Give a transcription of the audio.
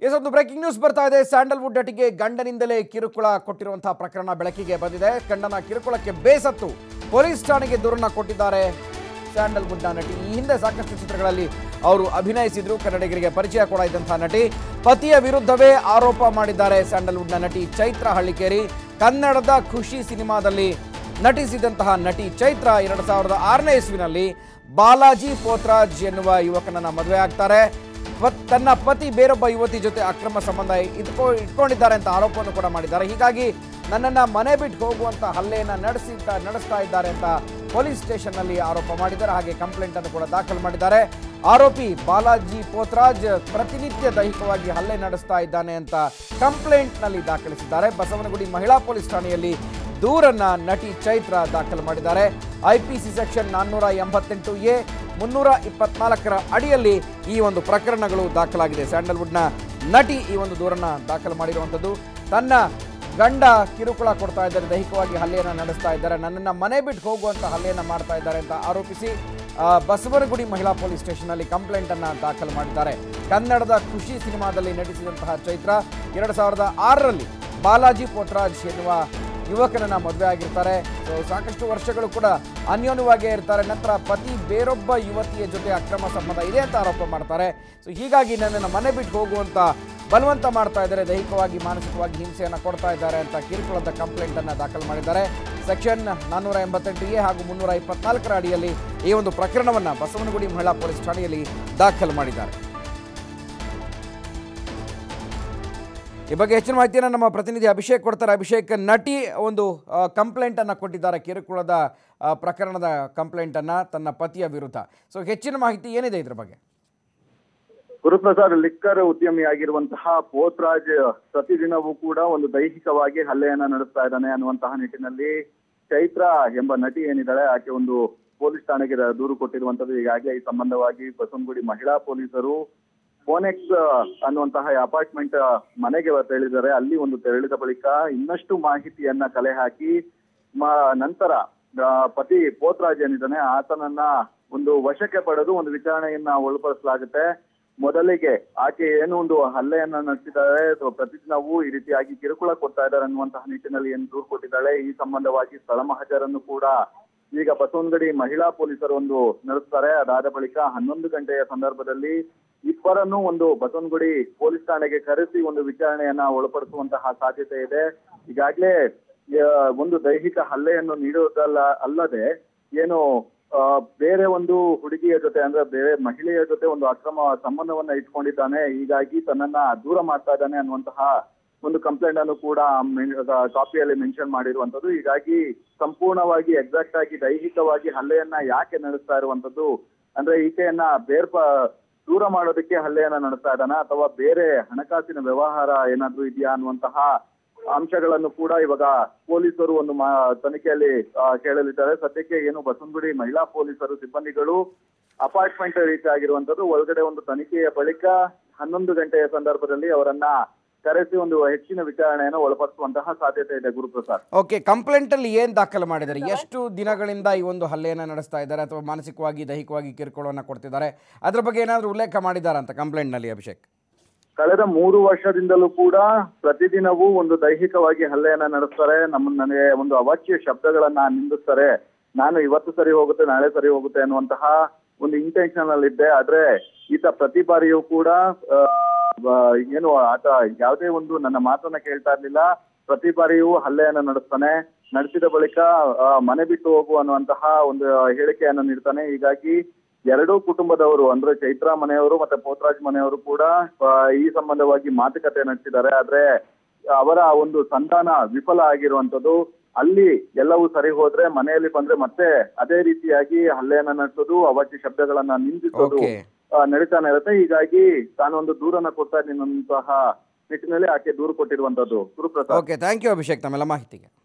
ಎಸೊಂದು breaking news ಬರ್ತಾ ಇದೆ Sandalwood ನಟಿಗೆ ಗಂಡನಿಂದಲೇ ಕಿರುಕುಳ ಕೊಟ್ಟಿರುವಂತಹ ಪ್ರಕರಣ ಬೆಳಕಿಗೆ ಬಂದಿದೆ ಗಂಡನ ಕಿರುಕುಳಕ್ಕೆ ಬೇಸತ್ತು ಪೊಲೀಸ್ ಠಾಣೆಗೆ ದೂರನ್ನ ಕೊಟ್ಟಿದ್ದಾರೆ ಸ್ಯಾಂಡಲ್ವುಡ್ನ ನಟಿ ಈ ಹಿಂದೆ ಸಾಕಷ್ಟು ಚಿತ್ರಗಳಲ್ಲಿ ಅವರು ಅಭಿನಯಿಸಿದ್ರು ಕನ್ನಡಿಗರಿಗೆ ಪರಿಚಯ ಕೂಡ ಇದ್ದಂತಹ ನಟಿ ಪತಿಯ ವಿರುದ್ಧವೇ ಆರೋಪ ಮಾಡಿದ್ದಾರೆ ಸ್ಯಾಂಡಲ್ವುಡ್ನ ನಟಿ ಚೈತ್ರ ಹಳ್ಳಿಕೇರಿ ಕನ್ನಡದ ಖುಷಿ ಸಿನಿಮಾದಲ್ಲಿ ನಟಿಸಿದಂತಹ ನಟಿ ಚೈತ್ರ ಎರಡು ಸಾವಿರದ ಆರನೇ ಇಸ್ವಿನಲ್ಲಿ ಬಾಲಾಜಿ ಪೋತ್ರಾಜ್ ಎನ್ನುವ ಯುವಕನನ್ನ ಮದುವೆ ಆಗ್ತಾರೆ ಪತ್- ತನ್ನ ಪತಿ ಬೇರೊಬ್ಬ ಯುವತಿ ಜೊತೆ ಅಕ್ರಮ ಸಂಬಂಧ ಇಟ್ಕೊ ಇಟ್ಕೊಂಡಿದ್ದಾರೆ ಅಂತ ಆರೋಪವನ್ನು ಕೂಡ ಮಾಡಿದ್ದಾರೆ ಹೀಗಾಗಿ ನನ್ನನ್ನು ಮನೆ ಬಿಟ್ಟು ಹೋಗುವಂತ ಹಲ್ಲೆಯನ್ನು ನಡೆಸಿ ನಡೆಸ್ತಾ ಇದ್ದಾರೆ ಅಂತ ಪೊಲೀಸ್ ಸ್ಟೇಷನ್ನಲ್ಲಿ ಆರೋಪ ಮಾಡಿದ್ದಾರೆ ಹಾಗೆ ಕಂಪ್ಲೇಂಟ್ ಅನ್ನು ಕೂಡ ದಾಖಲು ಮಾಡಿದ್ದಾರೆ ಆರೋಪಿ ಬಾಲಾಜಿ ಪೋತ್ರಾಜ್ ಪ್ರತಿನಿತ್ಯ ದೈಹಿಕವಾಗಿ ಹಲ್ಲೆ ನಡೆಸ್ತಾ ಇದ್ದಾನೆ ಅಂತ ಕಂಪ್ಲೇಂಟ್ನಲ್ಲಿ ದಾಖಲಿಸಿದ್ದಾರೆ ಬಸವನಗುಡಿ ಮಹಿಳಾ ಪೊಲೀಸ್ ಠಾಣೆಯಲ್ಲಿ ದೂರನ್ನ ನಟಿ ಚೈತ್ರ ದಾಖಲು ಮಾಡಿದ್ದಾರೆ ಐಪಿಸಿ ಸೆಕ್ಷನ್ ನಾನ್ನೂರ ಎಂಬತ್ತೆಂಟು ಎ ಮುನ್ನೂರ ಇಪ್ಪತ್ನಾಲ್ಕರ ಅಡಿಯಲ್ಲಿ ಈ ಒಂದು ಪ್ರಕರಣಗಳು ದಾಖಲಾಗಿದೆ ಸ್ಯಾಂಡಲ್ವುಡ್ನ ನಟಿ ಈ ಒಂದು ದೂರನ್ನ ದಾಖಲು ಮಾಡಿರುವಂಥದ್ದು ತನ್ನ ಗಂಡ ಕಿರುಕುಳ ಕೊಡ್ತಾ ಇದ್ದಾರೆ ದೈಹಿಕವಾಗಿ ಹಲ್ಲೆಯನ್ನು ನಡೆಸ್ತಾ ಇದ್ದಾರೆ ನನ್ನನ್ನು ಮನೆ ಬಿಟ್ಟು ಹೋಗುವಂಥ ಹಲ್ಲೆಯನ್ನು ಮಾಡ್ತಾ ಇದ್ದಾರೆ ಅಂತ ಆರೋಪಿಸಿ ಆ, ಬಸವನಗುಡಿ ಮಹಿಳಾ ಪೊಲೀಸ್ ಸ್ಟೇಷನ್ನಲ್ಲಿ ಕಂಪ್ಲೇಂಟನ್ನು ದಾಖಲು ಮಾಡಿದ್ದಾರೆ ಕನ್ನಡದ ಖುಷಿ ಸಿನಿಮಾದಲ್ಲಿ ನಟಿಸಿದಂತಹ ಚೈತ್ರ ಎರಡು ಸಾವಿರದ ಆರರಲ್ಲಿ ಬಾಲಾಜಿ ಪೋತ್ರಾಜ್ ಎನ್ನುವ ಯುವಕನನ್ನ ಮದುವೆ ಆಗಿರ್ತಾರೆ ಸೊ ಸಾಕಷ್ಟು ವರ್ಷಗಳು ಕೂಡ ಅನ್ಯೋನ್ಯವಾಗಿಯೇ ಇರ್ತಾರೆ ನಂತರ ಪತಿ ಬೇರೊಬ್ಬ ಯುವತಿಯ ಜೊತೆ ಅಕ್ರಮ ಸಂಬಂಧ ಇದೆ ಅಂತ ಆರೋಪ ಮಾಡ್ತಾರೆ ಸೊ ಹೀಗಾಗಿ ನನ್ನನ್ನು ಮನೆ ಬಿಟ್ಟು ಹೋಗುವಂತ ಬಲವಂತ ಮಾಡ್ತಾ ಇದ್ದಾರೆ ದೈಹಿಕವಾಗಿ ಮಾನಸಿಕವಾಗಿ ಹಿಂಸೆಯನ್ನು ಕೊಡ್ತಾ ಇದ್ದಾರೆ ಅಂತ ಕಿರುಕುಳದ ಕಂಪ್ಲೇಂಟ್ ಅನ್ನ ದಾಖಲು ಮಾಡಿದ್ದಾರೆ ಸೆಕ್ಷನ್ ನಾನ್ನೂರ ಎಂಬತ್ತೆಂಟು ಎ ಹಾಗೂ ಮುನ್ನೂರ ಇಪ್ಪತ್ನಾಲ್ಕರ ಅಡಿಯಲ್ಲಿ ಈ ಒಂದು ಪ್ರಕರಣವನ್ನ ಬಸವನಗುಡಿ ಮಹಿಳಾ ಪೊಲೀಸ್ ಠಾಣೆಯಲ್ಲಿ ದಾಖಲು ಮಾಡಿದ್ದಾರೆ ಈ ಬಗ್ಗೆ ಹೆಚ್ಚಿನ ಮಾಹಿತಿಯನ್ನು ನಮ್ಮ ಪ್ರತಿನಿಧಿ ಅಭಿಷೇಕ್ ಕೊಡ್ತಾರೆ ಅಭಿಷೇಕ್ ನಟಿ ಒಂದು ಕಂಪ್ಲೇಂಟ್ ಅನ್ನ ಕೊಟ್ಟಿದ್ದಾರೆ ಕಿರುಕುಳದ ಆ, ಪ್ರಕರಣದ ಕಂಪ್ಲೇಂಟ್ ಅನ್ನ ತನ್ನ ಪತಿಯ ವಿರುದ್ಧ ಸೊ ಹೆಚ್ಚಿನ ಮಾಹಿತಿ ಏನಿದೆ ಇದ್ರ ಬಗ್ಗೆ ಗುರುಪ್ರಸಾದ್ ಲಿಕ್ಕರ್ ಉದ್ಯಮಿಯಾಗಿರುವಂತಹ ಪೋತ್ರಾಜ್ ಪ್ರತಿದಿನವೂ ಕೂಡ ಒಂದು ದೈಹಿಕವಾಗಿ ಹಲ್ಲೆಯನ್ನ ನಡೆಸ್ತಾ ಇದ್ದಾನೆ ಅನ್ನುವಂತಹ ನಿಟ್ಟಿನಲ್ಲಿ ಚೈತ್ರ ಎಂಬ ನಟಿ ಏನಿದ್ದಾಳೆ ಆಕೆ ಒಂದು ಪೊಲೀಸ್ ಠಾಣೆಗೆ ದೂರು ಕೊಟ್ಟಿರುವಂತದ್ದು ಈಗಾಗಲೇ ಈ ಸಂಬಂಧವಾಗಿ ಬಸವನಗುಡಿ ಮಹಿಳಾ ಪೊಲೀಸರು ಫೋನೆಕ್ಸ್ ಅನ್ನುವಂತಹ ಅಪಾರ್ಟ್ಮೆಂಟ್ ಮನೆಗೆ ತೆರಳಿದ್ದಾರೆ ಅಲ್ಲಿ ಒಂದು ತೆರಳಿದ ಬಳಿಕ ಇನ್ನಷ್ಟು ಮಾಹಿತಿಯನ್ನ ಕಲೆ ಹಾಕಿ ಮ- ನಂತರ ಆ, ಪತಿ ಪೋತ್ರಾಜ್ ಏನಿದ್ದಾನೆ ಆತನನ್ನ ಒಂದು ವಶಕ್ಕೆ ಪಡೆದು ಒಂದು ವಿಚಾರಣೆಯನ್ನ ಒಳಪಡಿಸಲಾಗುತ್ತೆ ಮೊದಲಿಗೆ ಆಕೆ ಏನು ಒಂದು ಹಲ್ಲೆಯನ್ನ ನಡೆಸಿದ್ದಾರೆ ಅಥವಾ ಪ್ರತಿದಿನವೂ ಈ ರೀತಿಯಾಗಿ ಕಿರುಕುಳ ಕೊಡ್ತಾ ಇದ್ದಾರೆ ಅನ್ನುವಂತಹ ನಿಟ್ಟಿನಲ್ಲಿ ಏನು ದೂರು ಕೊಟ್ಟಿದ್ದಾಳೆ ಈ ಸಂಬಂಧವಾಗಿ ಸ್ಥಳ ಮಹಜರನ್ನು ಕೂಡ ಈಗ ಬಸವನಗುಡಿ ಮಹಿಳಾ ಪೊಲೀಸರು ಒಂದು ನಡೆಸ್ತಾರೆ ಅದಾದ ಬಳಿಕ ಹನ್ನೊಂದು ಗಂಟೆಯ ಸಂದರ್ಭದಲ್ಲಿ ಇಬ್ಬರನ್ನು ಒಂದು ಬಸವನಗುಡಿ ಪೊಲೀಸ್ ಠಾಣೆಗೆ ಕರೆಸಿ ಒಂದು ವಿಚಾರಣೆಯನ್ನ ಒಳಪಡಿಸುವಂತಹ ಸಾಧ್ಯತೆ ಇದೆ ಈಗಾಗಲೇ ಆ, ಒಂದು ದೈಹಿಕ ಹಲ್ಲೆಯನ್ನು ನೀಡುವುದಲ್ಲ ಅಲ್ಲದೆ ಏನು ಆ, ಬೇರೆ ಒಂದು ಹುಡುಗಿಯ ಜೊತೆ ಅಂದ್ರೆ ಬೇರೆ ಮಹಿಳೆಯ ಜೊತೆ ಒಂದು ಅಕ್ರಮ ಸಂಬಂಧವನ್ನ ಇಟ್ಕೊಂಡಿದ್ದಾನೆ ಹೀಗಾಗಿ ತನ್ನನ್ನ ದೂರ ಮಾಡ್ತಾ ಇದ್ದಾನೆ ಅನ್ನುವಂತಹ ಒಂದು ಕಂಪ್ಲೇಂಟ್ ಅನ್ನು ಕೂಡ ಕಾಪಿಯಲ್ಲಿ ಮೆನ್ಷನ್ ಮಾಡಿರುವಂತದ್ದು ಹೀಗಾಗಿ ಸಂಪೂರ್ಣವಾಗಿ ಎಕ್ಸಾಕ್ಟ್ ಆಗಿ ದೈಹಿಕವಾಗಿ ಹಲ್ಲೆಯನ್ನ ಯಾಕೆ ನಡೆಸ್ತಾ ಇರುವಂತದ್ದು ಅಂದ್ರೆ ಈಕೆಯನ್ನ ಬೇರ್ಪ ದೂರ ಮಾಡೋದಕ್ಕೆ ಹಲ್ಲೆಯನ್ನ ನಡೆಸ್ತಾ ಇದ್ದಾನ ಅಥವಾ ಬೇರೆ ಹಣಕಾಸಿನ ವ್ಯವಹಾರ ಏನಾದ್ರೂ ಇದೆಯಾ ಅನ್ನುವಂತಹ ಅಂಶಗಳನ್ನು ಕೂಡ ಇವಾಗ ಪೊಲೀಸರು ಒಂದು ಮಾ- ತನಿಖೆಯಲ್ಲಿ ಆ, ಕೇಳಲಿದ್ದಾರೆ ಸದ್ಯಕ್ಕೆ ಏನು ಬಸವನಗುಡಿ ಮಹಿಳಾ ಪೊಲೀಸರು ಸಿಬ್ಬಂದಿಗಳು ಅಪಾರ್ಟ್ಮೆಂಟ್ ರೀತಿ ಆಗಿರುವಂತದ್ದು ಒಳಗಡೆ ಒಂದು ತನಿಖೆಯ ಬಳಿಕ ಹನ್ನೊಂದು ಗಂಟೆಯ ಸಂದರ್ಭದಲ್ಲಿ ಅವರನ್ನ ಕರೆಸಿ ಒಂದು ಹೆಚ್ಚಿನ ವಿಚಾರಣೆಯನ್ನು ಒಳಪಡಿಸುವಂತಹ ಸಾಧ್ಯತೆ ಇದೆ ಗುರುಪ್ರಸಾದ್ ಓಕೆ ಕಂಪ್ಲೇಂಟಲ್ಲಿ ಏನು ದಾಖಲು ಮಾಡಿದ್ದಾರೆ ಎಷ್ಟು ದಿನಗಳಿಂದ ಈ ಒಂದು ಹಲ್ಲೆಯನ್ನು ನಡೆಸ್ತಾ ಇದ್ದಾರೆ ಅಥವಾ ಮಾನಸಿಕವಾಗಿ ದೈಹಿಕವಾಗಿ ಕಿರುಕುಳವನ್ನು ಕೊಡ್ತಿದ್ದಾರೆ ಅದ್ರ ಬಗ್ಗೆ ಏನಾದರೂ ಉಲ್ಲೇಖ ಮಾಡಿದ್ದಾರೆ ಅಂತ ಕಂಪ್ಲೇಂಟ್ನಲ್ಲಿ ಅಭಿಷೇಕ್ ಕಳೆದ ಮೂರು ವರ್ಷದಿಂದಲೂ ಕೂಡ ಪ್ರತಿದಿನವೂ ಒಂದು ದೈಹಿಕವಾಗಿ ಹಲ್ಲೆಯನ್ನ ನಡೆಸ್ತಾರೆ ನಮ್ಮ ನನಗೆ ಒಂದು ಅವಾಚ್ಯ ಶಬ್ದಗಳನ್ನ ನಿಂದಿಸ್ತಾರೆ ನಾನು ಇವತ್ತು ಸರಿ ಹೋಗುತ್ತೆ ನಾಳೆ ಸರಿ ಹೋಗುತ್ತೆ ಅನ್ನುವಂತಹ ಒಂದು ಇಂಟೆನ್ಷನ್ ಅಲ್ಲಿ ಇದ್ದೆ ಆದ್ರೆ ಈತ ಪ್ರತಿ ಬಾರಿಯೂ ಕೂಡ ಆ, ಆ, ಏನು ಆತ ಯಾವುದೇ ಒಂದು ನನ್ನ ಮಾತನ್ನ ಕೇಳ್ತಾ ಇರ್ಲಿಲ್ಲ ಪ್ರತಿ ಬಾರಿಯೂ ಹಲ್ಲೆಯನ್ನ ನಡೆಸ್ತಾನೆ ನಡೆಸಿದ ಬಳಿಕ ಆ, ಮನೆ ಬಿಟ್ಟು ಹೋಗು ಅನ್ನುವಂತಹ ಒಂದು ಹೇಳಿಕೆಯನ್ನ ನೀಡ್ತಾನೆ ಹೀಗಾಗಿ ಎರಡೂ ಕುಟುಂಬದವರು ಅಂದ್ರೆ ಚೈತ್ರಾ ಮನೆಯವರು ಮತ್ತೆ ಪೋತ್ರಾಜ್ ಮನೆಯವರು ಕೂಡ ಆ, ಈ ಸಂಬಂಧವಾಗಿ ಮಾತುಕತೆ ನಡೆಸಿದ್ದಾರೆ ಆದ್ರೆ ಅವರ ಒಂದು ಸಂತಾನ ವಿಫಲ ಆಗಿರುವಂತದ್ದು ಅಲ್ಲಿ ಎಲ್ಲವೂ ಸರಿ ಹೋದ್ರೆ ಮನೆಯಲ್ಲಿ ಬಂದ್ರೆ ಮತ್ತೆ ಅದೇ ರೀತಿಯಾಗಿ ಹಲ್ಲೆಯನ್ನ ನಡೆಸೋದು ಅವಾಚ್ಯ ಶಬ್ದಗಳನ್ನ ನಿಂದಿಸೋದು ಓಕೆ ಆ, ನಡೀತಾನೆ ಇರುತ್ತೆ ಹೀಗಾಗಿ ತಾನೊಂದು ದೂರನ್ನ ಕೊಡ್ತಾ ಇದ್ದೀನಂತಹ ನಿಟ್ಟಿನಲ್ಲಿ ಆಕೆ ದೂರು ಕೊಟ್ಟಿರುವಂತದ್ದು Guruprasad okay thank you Abhishek ತಮ್ಮೆಲ್ಲ ಮಾಹಿತಿಗೆ